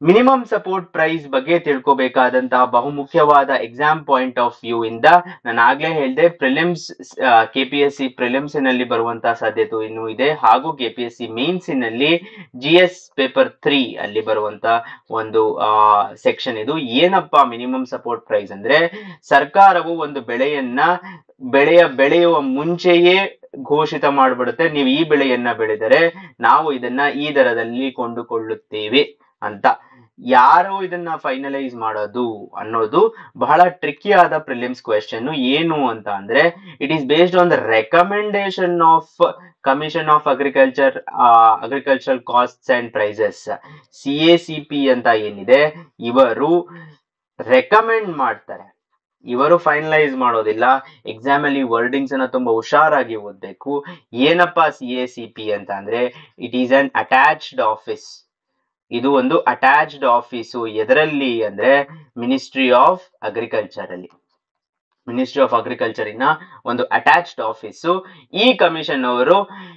minimum support price ಬಗ್ಗೆ ತಿಳ್ಕೊಬೇಕಾದಂತಹ ಬಹುಮುಖ್ಯವಾದ ಎಕ್ಸಾಮ್ ಪಾಯಿಂಟ್ ಆಫ್ ವ್ಯೂ ಇಂದ ನಾನು ಆಗ್ಲೇ ಹೇಳಿದೆ prelims K P S C prelims ನಲ್ಲಿ ಬರುವಂತಹ ಸಾಧ್ಯತೆ ಇನ್ನೂ ಇದೆ ಹಾಗೂ K P S C mains ನಲ್ಲಿ ಜಿ ಎಸ್ ಪೇಪರ್ ತ್ರೀ ಅಲ್ಲಿ ಬರುವಂತ ಒಂದು ಸೆಕ್ಷನ್ ಇದು ಏನಪ್ಪಾ ಮಿನಿಮಮ್ ಸಪೋರ್ಟ್ ಪ್ರೈಸ್ ಅಂದ್ರೆ ಸರ್ಕಾರವು ಒಂದು ಬೆಳೆಯನ್ನ ಬೆಳೆಯ ಬೆಳೆಯುವ ಮುಂಚೆಯೇ ಘೋಷಿತ ಮಾಡಿಬಿಡುತ್ತೆ ನೀವು ಈ ಬೆಳೆಯನ್ನ ಬೆಳೆದರೆ ನಾವು ಇದನ್ನ ಈ ದರದಲ್ಲಿ ಕೊಂಡುಕೊಳ್ಳುತ್ತೇವೆ ಅಂತ ಯಾರು ಇದನ್ನ ಫೈನಲೈಸ್ ಮಾಡೋದು ಅನ್ನೋದು ಬಹಳ ಟ್ರಿಕ್ಕಿ ಆದ ಪ್ರಿಲಿಮ್ಸ್ ಕ್ವೆಶನ್ ಏನು ಅಂತ ಅಂದ್ರೆ it is based on the recommendation of commission of agriculture agriculture costs and prices C A C P ಅಂತ ಏನಿದೆ ಇವರು ರೆಕಮೆಂಡ್ ಮಾಡ್ತಾರೆ ಇವರು ಫೈನಲೈಸ್ ಮಾಡೋದಿಲ್ಲ ಎಕ್ಸಾಮ್ ಅಲ್ಲಿ ವರ್ಡಿಂಗ್ಸ್ ಅನ್ನ ತುಂಬಾ ಹುಷಾರಾಗಿ ಓದ್ಬೇಕು ಏನಪ್ಪಾ ಸಿ ಎ ಸಿ ಪಿ ಅಂತ ಅಂದ್ರೆ it is an attached office ಇದು ಒಂದು ಅಟ್ಯಾಚ್ಡ್ ಆಫೀಸು ಎದರಲ್ಲಿ ಅಂದ್ರೆ ಮಿನಿಸ್ಟ್ರಿ ಆಫ್ ಅಗ್ರಿಕಲ್ಚರ್ ಅಲ್ಲಿ ಮಿನಿಸ್ಟ್ರಿ ಆಫ್ ಅಗ್ರಿಕಲ್ಚರ್ ಇನ ಒಂದು ಅಟ್ಯಾಚ್ಡ್ ಆಫೀಸು ಈ ಕಮಿಷನ್ ಅವರು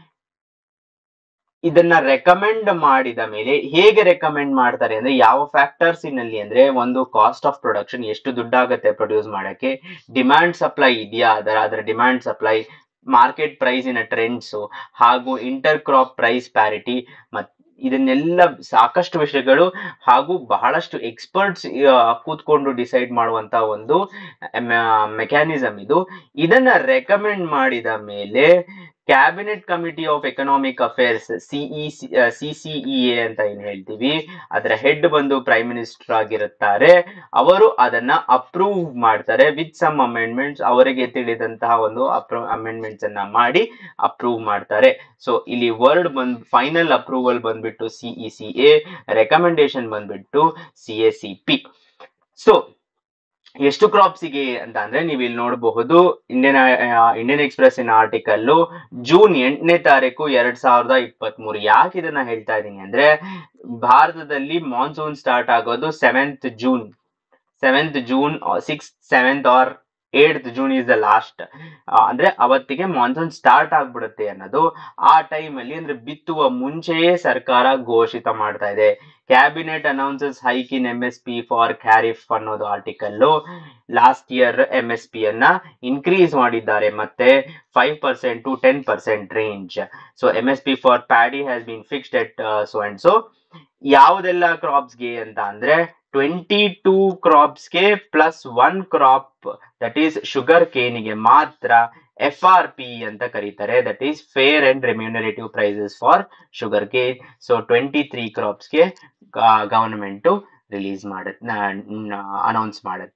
ಇದನ್ನ ರೆಕಮೆಂಡ್ ಮಾಡಿದ ಮೇಲೆ ಹೇಗೆ ರೆಕಮೆಂಡ್ ಮಾಡ್ತಾರೆ ಅಂದ್ರೆ ಯಾವ ಫ್ಯಾಕ್ಟರ್ಸ್ ನಲ್ಲಿ ಅಂದ್ರೆ ಒಂದು ಕಾಸ್ಟ್ ಆಫ್ ಪ್ರೊಡಕ್ಷನ್ ಎಷ್ಟು ದುಡ್ಡಾಗತ್ತೆ ಪ್ರೊಡ್ಯೂಸ್ ಮಾಡಕ್ಕೆ ಡಿಮ್ಯಾಂಡ್ ಸಪ್ಲೈ ಇದೆಯಾ ಅದರ ಅದರ ಡಿಮ್ಯಾಂಡ್ ಸಪ್ಲೈ ಮಾರ್ಕೆಟ್ ಪ್ರೈಸಿನ ಟ್ರೆಂಡ್ಸ್ ಹಾಗೂ ಇಂಟರ್ ಕ್ರಾಪ್ ಪ್ರೈಸ್ ಪ್ಯಾರಿಟಿ ಮತ್ ಇದನ್ನೆಲ್ಲ ಸಾಕಷ್ಟು ವಿಷಯಗಳು ಹಾಗೂ ಬಹಳಷ್ಟು ಎಕ್ಸ್ಪರ್ಟ್ಸ್ ಕೂತ್ಕೊಂಡು ಡಿಸೈಡ್ ಮಾಡುವಂತ ಒಂದು ಮೆಕ್ಯಾನಿಸಮ್ ಇದು ಇದನ್ನ ರೆಕಮೆಂಡ್ ಮಾಡಿದ ಮೇಲೆ cabinet committee of economic affairs C E CCEA ಅಂತ ಏನ್ ಹೇಳ್ತೀವಿ ಅದರ ಹೆಡ್ ಬಂದು ಪ್ರೈಮ್ ಮಿನಿಸ್ಟರ್ ಆಗಿರುತ್ತಾರೆ ಅವರು ಅದನ್ನ ಅಪ್ರೂವ್ ಮಾಡ್ತಾರೆ ವಿತ್ ಸಮ್ ಅಮೆಂಡ್ಮೆಂಟ್ಸ್ ಅವರಿಗೆ ತಿಳಿದಂತಹ ಒಂದು ಅಪ್ರೂ ಅಮೆಂಡ್ಮೆಂಟ್ಸ್ ಅನ್ನ ಮಾಡಿ ಅಪ್ರೂವ್ ಮಾಡ್ತಾರೆ ಸೊ ಇಲ್ಲಿ ವರ್ಡ್ ಬಂದ್ ಫೈನಲ್ ಅಪ್ರೂವಲ್ ಬಂದ್ಬಿಟ್ಟು ಸಿಇ ಸಿ ಎ ರೆಕಮೆಂಡೇಶನ್ ಬಂದ್ಬಿಟ್ಟು C A C P so ಎಷ್ಟು ಕ್ರಾಪ್ಸಿಗೆ ಅಂತ ಅಂದ್ರೆ ನೀವು ಇಲ್ಲಿ ನೋಡಬಹುದು Indian Indian Express in article June ಎಂಟನೇ ತಾರೀಕು ಎರಡ್ ಸಾವಿರದ ಇಪ್ಪತ್ತ್ ಮೂರು ಯಾಕೆ ಇದನ್ನ ಹೇಳ್ತಾ ಇದ್ದೀನಿ ಅಂದ್ರೆ ಭಾರತದಲ್ಲಿ ಮಾನ್ಸೂನ್ ಸ್ಟಾರ್ಟ್ ಆಗೋದು seventh June seventh June six seventh or eight June is the last ಅಂದ್ರೆ ಅವತ್ತಿಗೆ ಮಾನ್ಸೂನ್ ಸ್ಟಾರ್ಟ್ ಆಗ್ಬಿಡುತ್ತೆ ಅನ್ನೋದು ಆ ಟೈಮ್ ಅಲ್ಲಿ ಅಂದ್ರೆ ಬಿತ್ತುವ ಮುಂಚೆಯೇ ಸರ್ಕಾರ ಘೋಷಿತ ಮಾಡ್ತಾ ಇದೆ cabinet announces hike in M S P for kharif ಅನ್ನೋದು article last year M S P ಅನ್ನ ಇನ್ಕ್ರೀಸ್ ಮಾಡಿದ್ದಾರೆ ಮತ್ತೆ five percent to ten percent range so M S P for paddy has been fixed at so and so ಯಾವುದೆಲ್ಲ ಕ್ರಾಪ್ಸ್ಗೆ ಅಂತ ಅಂದ್ರೆ twenty two ಕ್ರಾಪ್ಸ್ಗೆ plus one crop that is sugar ಕೇನಿಗೆ ಮಾತ್ರ ಎಫ್ ಆರ್ ಪಿ ಅಂತ ಕರೀತಾರೆ that is fair and remunerative prices for sugar cane so twenty three ಕ್ರಾಪ್ಸ್ಗೆ ಗವರ್ಮೆಂಟ್ ರಿಲೀಸ್ ಮಾಡುತ್ತೆ ಅನೌನ್ಸ್ ಮಾಡುತ್ತೆ